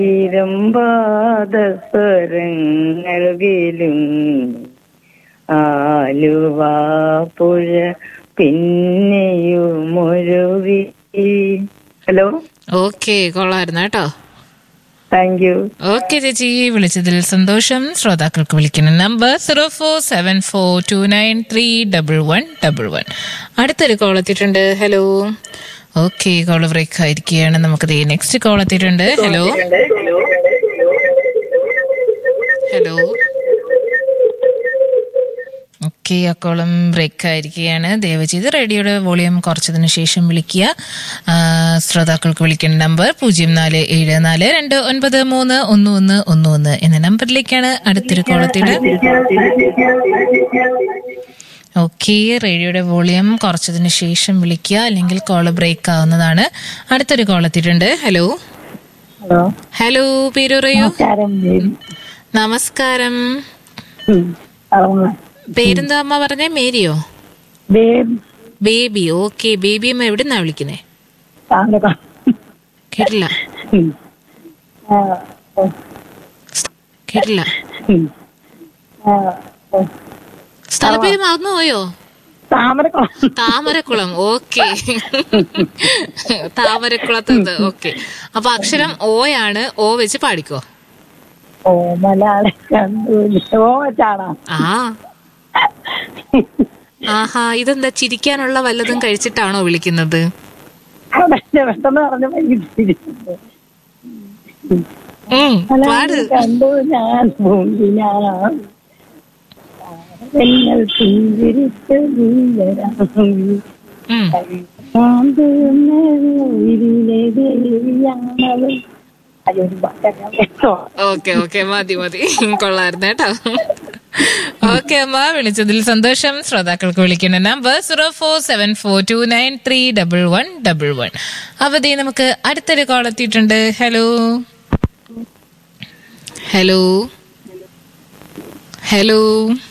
സ്വരങ്ങൾകിലും ആലുവ പുഴ പിന്നെയുമൊരുവി hello okay കൊള്ളായിരുന്നു കേട്ടോ താങ്ക് യു ഓക്കെ ചേച്ചി വിളിച്ചതിൽ സന്തോഷം ശ്രോതാക്കൾക്ക് വിളിക്കുന്ന number zero four seven four two nine three double one double one അടുത്തൊരു കോൾ എത്തിയിട്ടുണ്ട് ഹലോ ഓക്കെ കോൾ ബ്രേക്ക് ആയിരിക്കുകയാണ് നമുക്ക് നെക്സ്റ്റ് കോൾ എത്തിയിട്ടുണ്ട് ഹലോ ഹലോ ഓക്കെ ആ കോളം ബ്രേക്ക് ആയിരിക്കുകയാണ് ദയവ് ചെയ്ത് റേഡിയോയുടെ വോളിയം കുറച്ചതിന് ശേഷം വിളിക്കുക ആ, ശ്രോതാക്കൾക്ക് വിളിക്കേണ്ട നമ്പർ പൂജ്യം നാല് ഏഴ് നാല് രണ്ട് ഒൻപത് മൂന്ന് ഒന്ന് ഒന്ന് ഒന്ന് ഒന്ന് എന്ന നമ്പറിലേക്കാണ് അടുത്തൊരു കോളത്തിയുടെ ഓക്കെ റേഡിയോയുടെ വോളിയം കുറച്ചതിന് ശേഷം വിളിക്കുക അല്ലെങ്കിൽ കോള് ബ്രേക്ക് ആവുന്നതാണ് അടുത്തൊരു കോൾ എത്തിയിട്ടുണ്ട് ഹലോ ഹലോ ഹലോ പേര് പറയൂ നമസ്കാരം ബേബി നമസ്കാരം ഉം. പറഞ്ഞോ. പേരെന്താ അമ്മ പറഞ്ഞേ മേരിയോ ബേബി ബേബി ഓക്കെ ബേബി അമ്മ എവിടുന്നാ വിളിക്കുന്നേ താങ്കൾ കേട്ടില്ല ഉം. ആ, ഓ, കേട്ടില്ല ഉം. ആ, ഓ. സ്ഥലപ്പേര് മറന്നു പോയോ താമരക്കുളം താമരക്കുളം ഓക്കെ താമരക്കുളത്തത് ഓക്കെ അപ്പൊ അക്ഷരം ഓയാണ് ഓ വെച്ച് പാടിക്കോ ഓ മലയാളം കണ്ടു ഓ വെച്ചാണോ ആ ആഹാ ഇതെന്താ ചിരിക്കാനുള്ള വല്ലതും കഴിച്ചിട്ടാണോ വിളിക്കുന്നത് അവിടെ പെട്ടെന്ന് പറഞ്ഞ ഭയങ്കര ഉം, പാട് മലയാളം കണ്ടു ഞാൻ പൂങ്കിനാം താരങ്ങൾ പുഞ്ചിരിച്ച് നീലരാം ഉം. അയ്യോ ഒരു പാട്ടൊക്കെ കേട്ടോ ഓക്കെ ഓക്കെ മതി മതി കൊള്ളായിരുന്നു കേട്ടോ ഓക്കെ അമ്മ വിളിച്ചതിൽ സന്തോഷം ശ്രോതാക്കൾക്ക് വിളിക്കുന്ന number zero four seven four two nine three double one double one അവധി നമുക്ക് അടുത്തൊരു കോൾ എത്തിയിട്ടുണ്ട് hello hello hello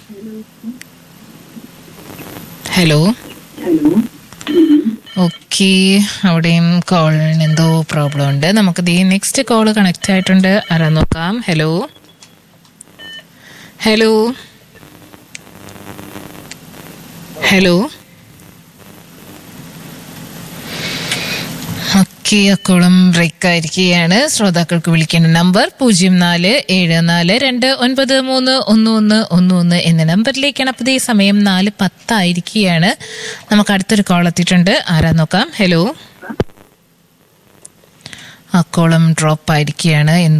hello okay അവിടെയും കോളിന് എന്തോ പ്രോബ്ലം ഉണ്ട് നമുക്ക് ദീ നെക്സ്റ്റ് കോൾ കണക്ട് ആയിട്ടുണ്ട് ആരാ നോക്കാം ഹലോ ഹലോ ഹലോ ഓക്കെ അക്കോളം ബ്രേക്ക് ആയിരിക്കുകയാണ് ശ്രോതാക്കൾക്ക് വിളിക്കേണ്ട നമ്പർ പൂജ്യം നാല് ഏഴ് നാല് രണ്ട് ഒൻപത് മൂന്ന് ഒന്ന് ഒന്ന് ഒന്ന് ഒന്ന് എന്ന നമ്പറിലേക്കാണ് അപ്പോൾ ഈ സമയം നാല് പത്തായിരിക്കുകയാണ് നമുക്ക് അടുത്തൊരു കോൾ എത്തിയിട്ടുണ്ട് ആരാ നോക്കാം ഹലോ ആ കോളം ഡ്രോപ്പ് ആയിരിക്കുകയാണ്